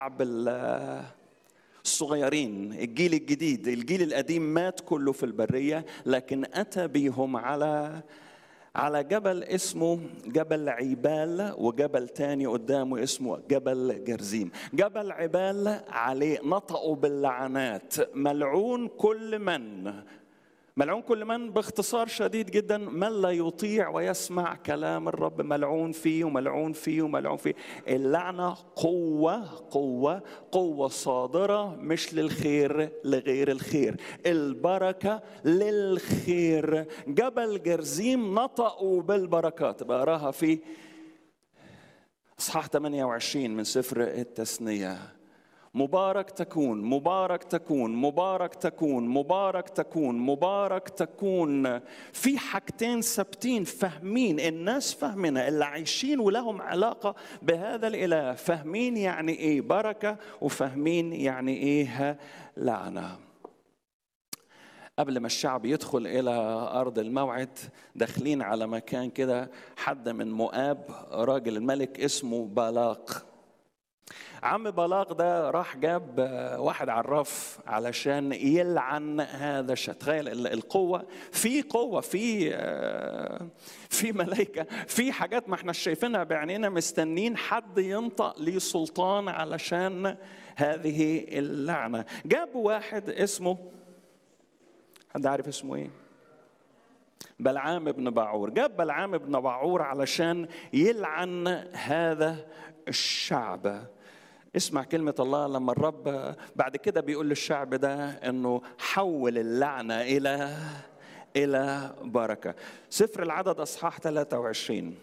الصغيرين الجيل الجديد الجيل القديم مات كله في البرية لكن أتى بهم على على جبل اسمه جبل عيبال وجبل تاني قدامه اسمه جبل جرزيم جبل عبال عليه نطقوا باللعنات ملعون كل من ملعون كل من باختصار شديد جدا من لا يطيع ويسمع كلام الرب ملعون فيه وملعون فيه وملعون فيه اللعنة قوة قوة قوة صادرة مش للخير لغير الخير البركة للخير جبل جرزيم نطقوا بالبركات بقراها في اصحاح 28 من سفر التثنيه مبارك تكون مبارك تكون مبارك تكون مبارك تكون مبارك تكون في حاجتين ثابتين فاهمين الناس فاهمينها اللي عايشين ولهم علاقه بهذا الاله فاهمين يعني ايه بركه وفاهمين يعني ايه لعنه قبل ما الشعب يدخل الى ارض الموعد داخلين على مكان كده حد من مؤاب راجل الملك اسمه بالاق عم بلاق ده راح جاب واحد عراف علشان يلعن هذا الشيء تخيل القوه في قوه في في ملائكه في حاجات ما احنا شايفينها بعينينا مستنين حد ينطق ليه سلطان علشان هذه اللعنه جابوا واحد اسمه حد عارف اسمه ايه بلعام بن بعور جاب بلعام بن بعور علشان يلعن هذا الشعب اسمع كلمة الله لما الرب بعد كده بيقول للشعب ده انه حول اللعنة إلى إلى بركة سفر العدد أصحاح 23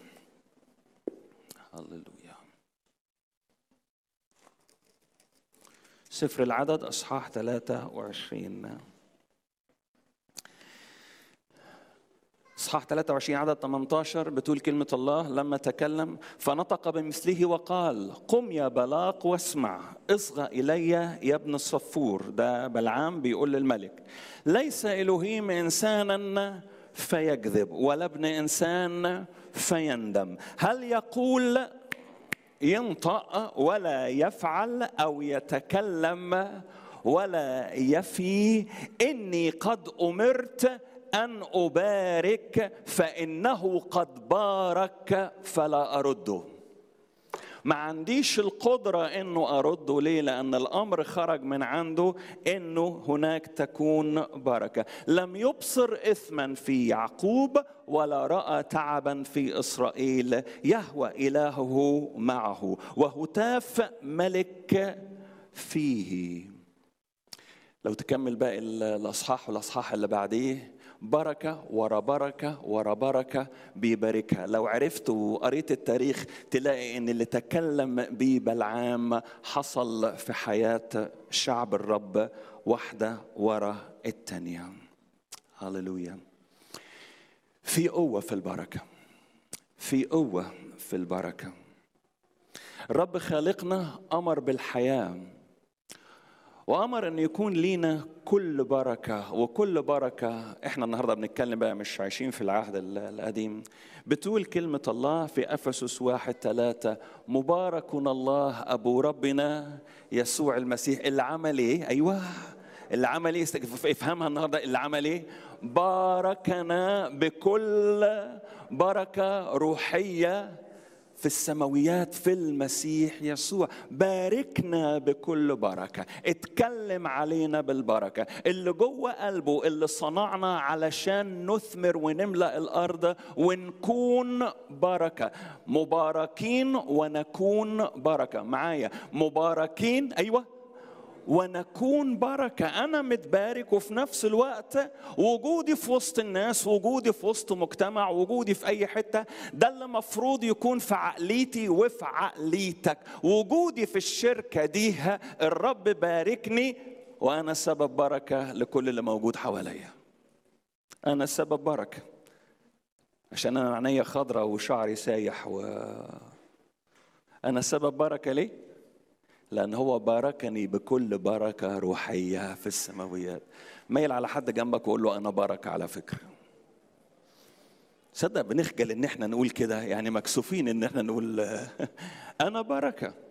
هللويا سفر العدد أصحاح 23 اصحاح 23 عدد 18 بتقول كلمة الله لما تكلم فنطق بمثله وقال قم يا بلاق واسمع اصغى إلي يا ابن الصفور ده بلعام بيقول للملك ليس إلهيم إنسانا فيكذب ولا ابن إنسان فيندم هل يقول ينطق ولا يفعل أو يتكلم ولا يفي إني قد أمرت أن أبارك فإنه قد بارك فلا أرده ما عنديش القدرة انه ارده ليه؟ لان الامر خرج من عنده انه هناك تكون بركة. لم يبصر اثما في يعقوب ولا راى تعبا في اسرائيل، يهوى الهه معه وهتاف ملك فيه. لو تكمل باقي الاصحاح والاصحاح اللي بعديه بركة ورا بركة ورا بركة بيباركها لو عرفت وقريت التاريخ تلاقي ان اللي تكلم به بلعام حصل في حياة شعب الرب واحدة ورا التانية هللويا في قوة في البركة في قوة في البركة الرب خالقنا أمر بالحياة وامر ان يكون لينا كل بركه وكل بركه احنا النهارده بنتكلم بقى مش عايشين في العهد القديم بتقول كلمه الله في افسس واحد ثلاثة مبارك الله ابو ربنا يسوع المسيح اللي عمل ايه ايوه اللي عمل ايه افهمها النهارده اللي عمل ايه باركنا بكل بركه روحيه في السماويات في المسيح يسوع باركنا بكل بركة اتكلم علينا بالبركة اللي جوه قلبه اللي صنعنا علشان نثمر ونملأ الأرض ونكون بركة مباركين ونكون بركة معايا مباركين أيوة ونكون بركة أنا متبارك وفي نفس الوقت وجودي في وسط الناس وجودي في وسط مجتمع وجودي في أي حتة ده اللي مفروض يكون في عقليتي وفي عقليتك وجودي في الشركة دي الرب باركني وأنا سبب بركة لكل اللي موجود حواليا أنا سبب بركة عشان أنا عينيا خضرة وشعري سايح و أنا سبب بركة ليه؟ لأن هو باركني بكل بركة روحية في السماويات ميل على حد جنبك وقول له أنا بركة على فكرة صدق بنخجل إن إحنا نقول كده يعني مكسوفين إن إحنا نقول أنا بركة